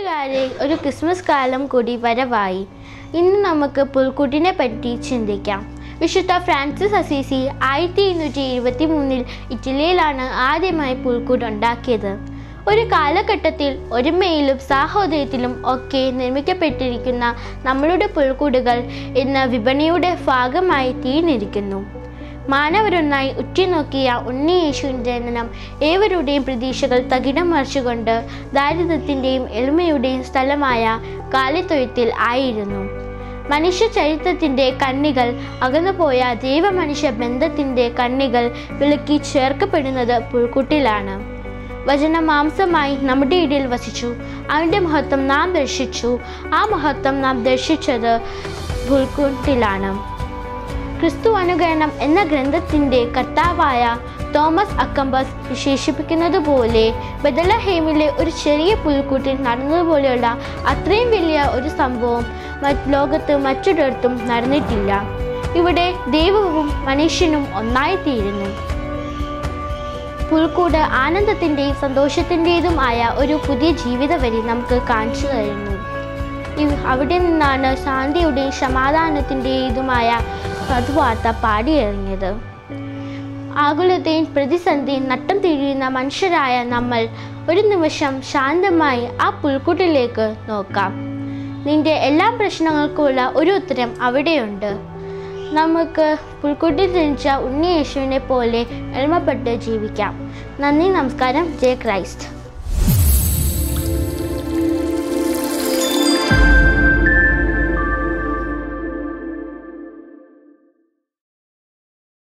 കൂട്ടുകാരെ ഒരു ക്രിസ്മസ് കാലം കൂടി വരവായി ഇന്ന് നമുക്ക് പുൽക്കൂട്ടിനെ പറ്റി ചിന്തിക്കാം വിശുദ്ധ ഫ്രാൻസിസ് അസീസി ആയിരത്തി എണ്ണൂറ്റി ഇരുപത്തി മൂന്നിൽ ഇറ്റലിയിലാണ് ആദ്യമായി പുൽക്കൂട് ഉണ്ടാക്കിയത് ഒരു കാലഘട്ടത്തിൽ ഒരുമയിലും സാഹോദര്യത്തിലും ഒക്കെ നിർമ്മിക്കപ്പെട്ടിരിക്കുന്ന നമ്മളുടെ പുൽക്കൂടുകൾ ഇന്ന് വിപണിയുടെ ഭാഗമായി തീർന്നിരിക്കുന്നു മാനവരൊന്നായി ഉറ്റുനോക്കിയ ഉണ്ണിയേശുവിൻ്റെ ജനനം ഏവരുടെയും പ്രതീക്ഷകൾ തകിടം മറിച്ചുകൊണ്ട് ദാരിദ്ര്യത്തിൻ്റെയും എളിമയുടെയും സ്ഥലമായ കാലിത്തൊഴുത്തിൽ ആയിരുന്നു മനുഷ്യ ചരിത്രത്തിൻ്റെ കണ്ണികൾ അകന്നുപോയ ദൈവമനുഷ്യ ബന്ധത്തിൻ്റെ കണ്ണികൾ വിളക്കി ചേർക്കപ്പെടുന്നത് പുൽക്കൂട്ടിലാണ് വചനം മാംസമായി നമ്മുടെ ഇടയിൽ വസിച്ചു അവൻ്റെ മഹത്വം നാം ദർശിച്ചു ആ മഹത്വം നാം ദർശിച്ചത് പുൽക്കൂട്ടിലാണ് ക്രിസ്തു അനുകരണം എന്ന ഗ്രന്ഥത്തിൻ്റെ കർത്താവായ തോമസ് അക്കംബസ് വിശേഷിപ്പിക്കുന്നത് പോലെ ബദലഹേമിലെ ഒരു ചെറിയ പുൽക്കൂട്ടിൽ നടന്നതുപോലെയുള്ള അത്രയും വലിയ ഒരു സംഭവം മറ്റ് ലോകത്ത് മറ്റൊരിടത്തും നടന്നിട്ടില്ല ഇവിടെ ദൈവവും മനുഷ്യനും ഒന്നായിത്തീരുന്നു പുൽക്കൂട് ആനന്ദത്തിൻ്റെയും സന്തോഷത്തിൻ്റെതും ആയ ഒരു പുതിയ ജീവിത വരി നമുക്ക് കാണിച്ചു തരുന്നു ഇവ് അവിടെ നിന്നാണ് ശാന്തിയുടെയും സമാധാനത്തിൻ്റെതുമായ സദ്വാർത്ത പാടിയിറങ്ങിയത് ആകുലതയും പ്രതിസന്ധിയും നട്ടം തിരിയുന്ന മനുഷ്യരായ നമ്മൾ ഒരു നിമിഷം ശാന്തമായി ആ പുൽക്കൂട്ടിലേക്ക് നോക്കാം നിന്റെ എല്ലാ പ്രശ്നങ്ങൾക്കുമുള്ള ഒരു ഉത്തരം അവിടെയുണ്ട് നമുക്ക് പുൽക്കൂട്ടിൽ ജനിച്ച ഉണ്ണിയേശുവിനെ പോലെ എളിമപ്പെട്ട് ജീവിക്കാം നന്ദി നമസ്കാരം ജയ ക്രൈസ്റ്റ്